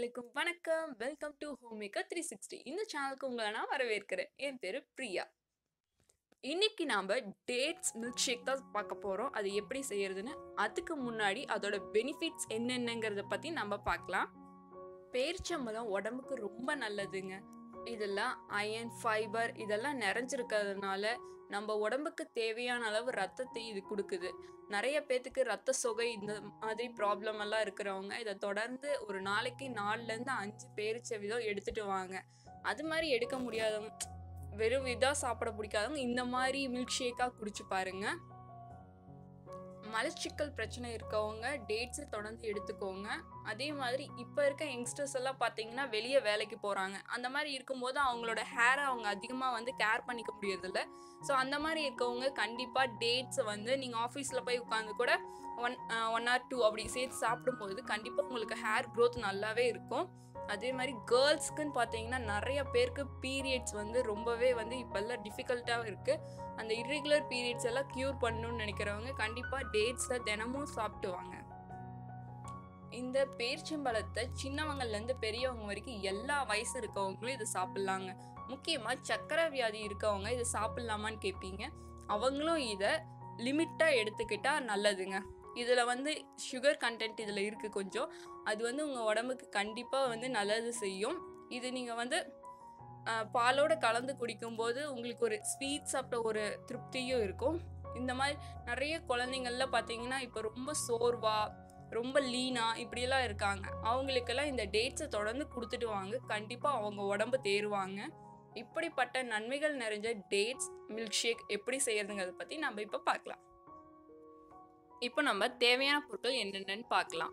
அலைக்கும் வணக்கம் welcome to Home Maker three sixty இந்த சேனலுக்கு உங்களை நான் வரவேற்கிறேன் என் பேர் பிரியா இன்னைக்கு நாம் டேட்ஸ் மில்க் ஷேக் தான் பார்க்க போகிறோம் அது எப்படி செய்யறதுன்னு அதுக்கு முன்னாடி அதோட பெனிஃபிட்ஸ் என்னென்னங்கிறத பற்றி நம்ம பார்க்கலாம் பேரிச்சம்பழம் உடம்புக்கு ரொம்ப நல்லதுங்க இதெல்லாம் அயன் ஃபைபர் இதெல்லாம் நிறைஞ்சிருக்கிறதுனால நம்ம உடம்புக்கு தேவையான அளவு ரத்தத்தை இது கொடுக்குது நிறைய பேத்துக்கு ரத்த சொகை இந்த மாதிரி ப்ராப்ளம் எல்லாம் இருக்கிறவங்க இதை தொடர்ந்து ஒரு நாளைக்கு நாலுலேருந்து அஞ்சு பேரிச்ச விதம் எடுத்துட்டு வாங்க அது மாதிரி எடுக்க முடியாதவங்க வெறும் இதாக சாப்பிட பிடிக்காதவங்க இந்த மாதிரி மில்க் ஷேக்காக குடிச்சு பாருங்க மலச்சிக்கல் பிரச்சனை இருக்கவங்க டேட்ஸை தொடர்ந்து எடுத்துக்கோங்க அதே மாதிரி இப்போ இருக்க யங்ஸ்டர்ஸ் எல்லாம் பார்த்தீங்கன்னா வெளியே வேலைக்கு போகிறாங்க அந்த மாதிரி இருக்கும்போது அவங்களோட ஹேரை அவங்க அதிகமாக வந்து கேர் பண்ணிக்க முடியறதில்ல ஸோ அந்த மாதிரி இருக்கவங்க கண்டிப்பாக டேட்ஸை வந்து நீங்கள் ஆஃபீஸில் போய் உட்காந்து கூட ஒன் ஒன் ஆர் டூ அப்படி சேர்த்து சாப்பிடும்போது கண்டிப்பாக உங்களுக்கு ஹேர் க்ரோத் நல்லாவே இருக்கும் அதே மாதிரி கேர்ள்ஸ்க்குன்னு பார்த்தீங்கன்னா நிறைய பேருக்கு பீரியட்ஸ் வந்து ரொம்பவே வந்து இப்போல்லாம் டிஃபிகல்ட்டாக இருக்குது அந்த இர்ரெகுலர் பீரியட்ஸ் எல்லாம் க்யூர் பண்ணணும்னு நினைக்கிறவங்க கண்டிப்பாக டேட்ஸை தினமும் சாப்பிட்டு வாங்க இந்த பேர்ச்சம்பழத்தை சின்னவங்கள்லேருந்து பெரியவங்க வரைக்கும் எல்லா வயசு இருக்கவங்களும் இதை சாப்பிட்லாங்க முக்கியமாக சக்கரை வியாதி இருக்கவங்க இதை சாப்பிட்லாமான்னு கேட்பீங்க அவங்களும் இதை லிமிட்டாக எடுத்துக்கிட்டால் நல்லதுங்க இதில் வந்து சுகர் கண்டென்ட் இதில் இருக்குது கொஞ்சம் அது வந்து உங்கள் உடம்புக்கு கண்டிப்பாக வந்து நல்லது செய்யும் இது நீங்கள் வந்து ஆஹ், பாலோட கலந்து குடிக்கும்போது உங்களுக்கு ஒரு ஸ்வீட் சாப்பிட்ட ஒரு திருப்தியும் இருக்கும் இந்த மாதிரி நிறைய குழந்தைங்கள்லாம் பார்த்தீங்கன்னா இப்போ ரொம்ப சோர்வா ரொம்ப லீனா இப்படியெல்லாம் இருக்காங்க அவங்களுக்கெல்லாம் இந்த டேட்ஸை தொடர்ந்து கொடுத்துட்டு வாங்க கண்டிப்பாக அவங்க உடம்பு தேருவாங்க இப்படிப்பட்ட நன்மைகள் நிறைஞ்ச டேட்ஸ் மில்க் ஷேக் எப்படி செய்யறதுங்கிறத பற்றி நம்ம இப்போ பார்க்கலாம் இப்போ நம்ம தேவையான பொருட்கள் என்னென்னன்னு பார்க்கலாம்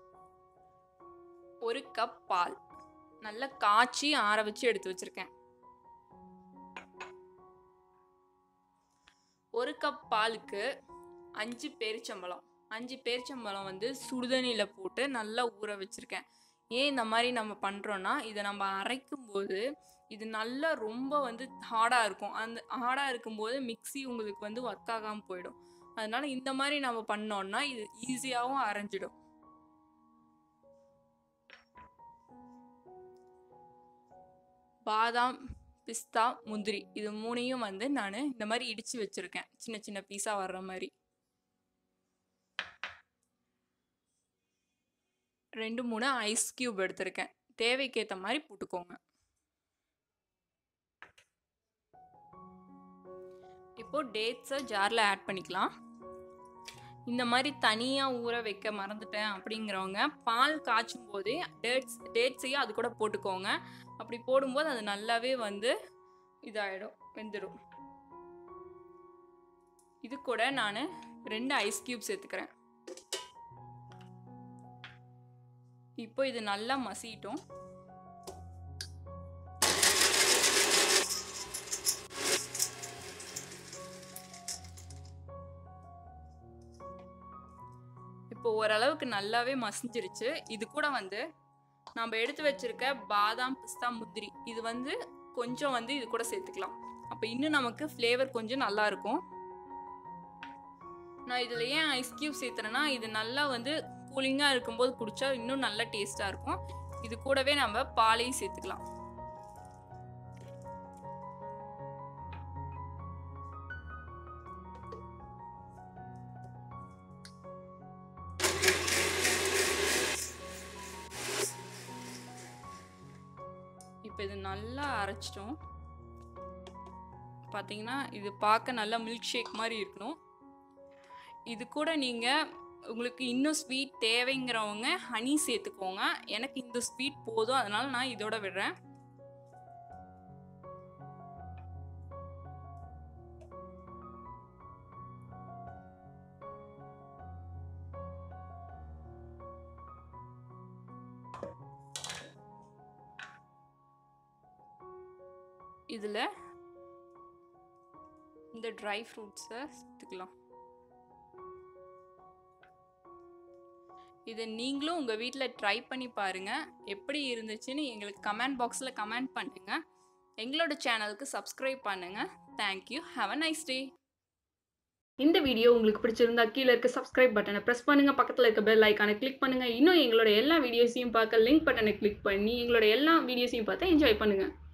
ஒரு கப் பால் நல்லா காய்ச்சி ஆற வச்சு எடுத்து வச்சிருக்கேன் ஒரு கப் பாலுக்கு அஞ்சு பேரிச்சம்பழம் அஞ்சு பேரிச்சம்பழம் வந்து சுடுதண்ணியில் போட்டு நல்லா ஊற வச்சிருக்கேன் ஏன் இந்த மாதிரி நம்ம பண்ணுறோன்னா இதை நம்ம அரைக்கும் போது இது நல்லா ரொம்ப வந்து ஹார்டாக இருக்கும் அந்த ஹார்டாக இருக்கும்போது மிக்ஸி உங்களுக்கு வந்து ஒர்க் ஆகாமல் போயிடும் அதனால இந்த மாதிரி நம்ம பண்ணோம்னா இது ஈஸியாகவும் அரைஞ்சிடும் பாதாம் பிஸ்தா முந்திரி இது மூணையும் வந்து நான் இந்த மாதிரி இடித்து வச்சுருக்கேன் சின்ன சின்ன பீஸாக வர்ற மாதிரி ரெண்டு மூணு ஐஸ் கியூப் எடுத்திருக்கேன் தேவைக்கேற்ற மாதிரி போட்டுக்கோங்க இப்போ டேட்ஸை ஜாரில் ஆட் பண்ணிக்கலாம் இந்த மாதிரி தனியாக ஊற வைக்க மறந்துட்டேன் அப்படிங்கிறவங்க பால் காய்ச்சும் போதே டேட்ஸ் டேட்ஸையும் அது கூட போட்டுக்கோங்க அப்படி போடும்போது அது நல்லாவே வந்து இதாயிடும் வெந்துடும் இது கூட நான் ரெண்டு ஐஸ் கியூப் சேர்த்துக்கிறேன் இப்போ இது நல்லா மசிட்டோம் இப்போ ஓரளவுக்கு நல்லாவே மசிஞ்சிருச்சு இது கூட வந்து நம்ம எடுத்து வச்சிருக்க பாதாம் பிஸ்தா முந்திரி இது வந்து கொஞ்சம் வந்து இது கூட சேர்த்துக்கலாம் அப்போ இன்னும் நமக்கு ஃப்ளேவர் கொஞ்சம் நல்லா இருக்கும் நான் இதில் ஏன் ஐஸ் கியூப் சேர்த்துறேன்னா இது நல்லா வந்து கூலிங்காக இருக்கும்போது குடிச்சா இன்னும் நல்ல டேஸ்ட்டாக இருக்கும் இது கூடவே நம்ம பாலையும் சேர்த்துக்கலாம் இப்போ இது நல்லா அரைச்சிட்டோம் பார்த்தீங்கன்னா இது பார்க்க நல்லா மில்க் ஷேக் மாதிரி இருக்கணும் இது கூட நீங்கள் உங்களுக்கு இன்னும் ஸ்வீட் தேவைங்கிறவங்க ஹனி சேர்த்துக்கோங்க எனக்கு இந்த ஸ்வீட் போதும் அதனால நான் இதோட விடுறேன் இதில் இந்த ட்ரை ஃப்ரூட்ஸை சேர்த்துக்கலாம் இதை நீங்களும் உங்கள் வீட்டில் ட்ரை பண்ணி பாருங்கள் எப்படி இருந்துச்சுன்னு எங்களுக்கு கமெண்ட் பாக்ஸில் கமெண்ட் பண்ணுங்கள் எங்களோட சேனலுக்கு சப்ஸ்கிரைப் பண்ணுங்கள் thank you have a nice day இந்த வீடியோ உங்களுக்கு பிடிச்சிருந்தா கீழே இருக்க சப்ஸ்கிரைப் பட்டனை ப்ரெஸ் பண்ணுங்க பக்கத்தில் இருக்க பெல் ஐக்கானை கிளிக் பண்ணுங்க இன்னும் எங்களோட எல்லா வீடியோஸையும் பார்க்க லிங்க் பட்டனை கிளிக் பண்ணி எங்களோட எல்லா வீடியோஸையும் பார்த்து என்ஜாய் பண்ணுங்க